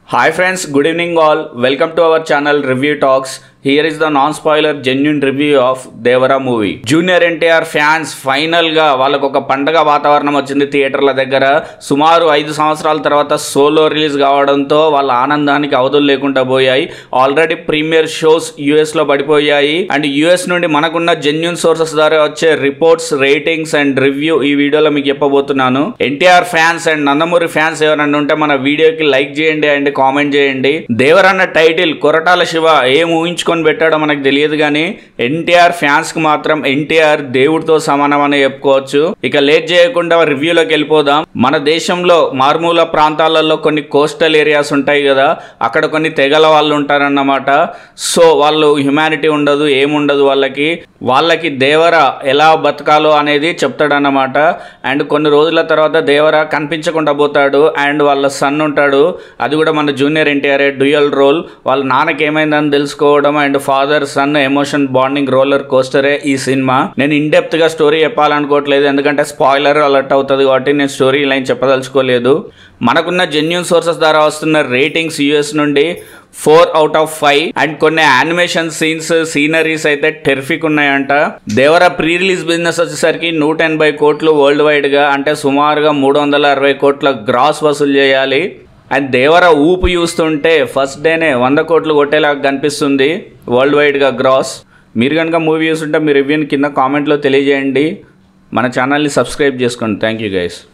Hi friends, good evening all. Welcome to our channel Review Talks. Here is the non-spoiler genuine review of Devara movie junior NTR fans final గా వాళ్ళకు ఒక పండగ వాతావరణం వచ్చింది థియేటర్ల దగ్గర సుమారు ఐదు సంవత్సరాల తర్వాత సోలో రిలీజ్ కావడంతో వాళ్ళ ఆనందానికి అవధులు లేకుండా పోయాయి ఆల్రెడీ ప్రీమియర్ షోస్ యుఎస్ లో పడిపోయాయి అండ్ యుఎస్ నుండి మనకున్న జెన్యున్ సోర్సెస్ ద్వారా వచ్చే రిపోర్ట్స్ రేటింగ్స్ అండ్ రివ్యూ ఈ వీడియోలో మీకు చెప్పబోతున్నాను NTR fans and Nandamuri fans ఎవరైనా ఉంటే మన వీడియోకి లైక్ చేయండి అండ్ కామెంట్ చేయండి దేవరన్న టైటిల్ కొరటాల శివ ఏం ఊహించుకొని పెట్టాడో మనకు తెలియదు కానీ ఎన్టీఆర్ ఫ్యాన్స్ కి మాత్రం ఎన్టీఆర్ దేవుడితో సమానం అని చెప్పుకోవచ్చు ఇక లేట్ చేయకుండా రివ్యూలోకి వెళ్ళిపోదాం మన దేశంలో మారుమూల ప్రాంతాలలో కొన్ని కోస్టల్ ఏరియాస్ ఉంటాయి కదా అక్కడ కొన్ని తెగల వాళ్ళు ఉంటారన్నమాట సో వాళ్ళు హ్యుమానిటీ ఉండదు ఏముండదు వాళ్ళకి వాళ్ళకి దేవర ఎలా బతకాలో అనేది చెప్తాడన్నమాట అండ్ కొన్ని రోజుల తర్వాత దేవర కనిపించకుండా పోతాడు అండ్ వాళ్ళ సన్ ఉంటాడు అది కూడా మన జూనియర్ ఎన్టీఆర్ డ్యూయల్ రోల్ వాళ్ళ నాన్నకి ఏమైందని తెలుసుకోవడం and father son emotion bonding roller కోస్టరే ఈ సినిమా నేను ఇన్ డెప్త్ గా స్టోరీ చెప్పాలనుకోవట్లేదు ఎందుకంటే స్పాయిలర్ అలర్ట్ అవుతుంది కాబట్టి నేను స్టోరీ లైన్ చెప్పదలుచుకోలేదు మనకున్న జెన్యున్ సోర్సెస్ ద్వారా వస్తున్న రేటింగ్స్ యుఎస్ నుండి four out of five and కొన్ని యానిమేషన్ సీన్స్ సీనరీస్ అయితే టెర్ఫిక్ ఉన్నాయంట దేవర ప్రీ రిలీజ్ బిజినెస్ వచ్చేసరికి నూట ఎనభై కోట్లు వరల్డ్ వైడ్ గా అంటే సుమారుగా మూడు వందల అరవై కోట్ల గ్రాస్ వసూలు చేయాలి అండ్ దేవర ఊపు చూస్తుంటే ఫస్ట్ డేనే వంద కోట్లు కొట్టేలాగా కనిపిస్తుంది వరల్డ్ వైడ్గా గ్రాస్ మీరు కనుక మూవీ చూస్తుంటే మీ రివ్యూని కింద కామెంట్లో తెలియజేయండి మన ఛానల్ని సబ్స్క్రైబ్ చేసుకోండి థ్యాంక్ యూ గైస్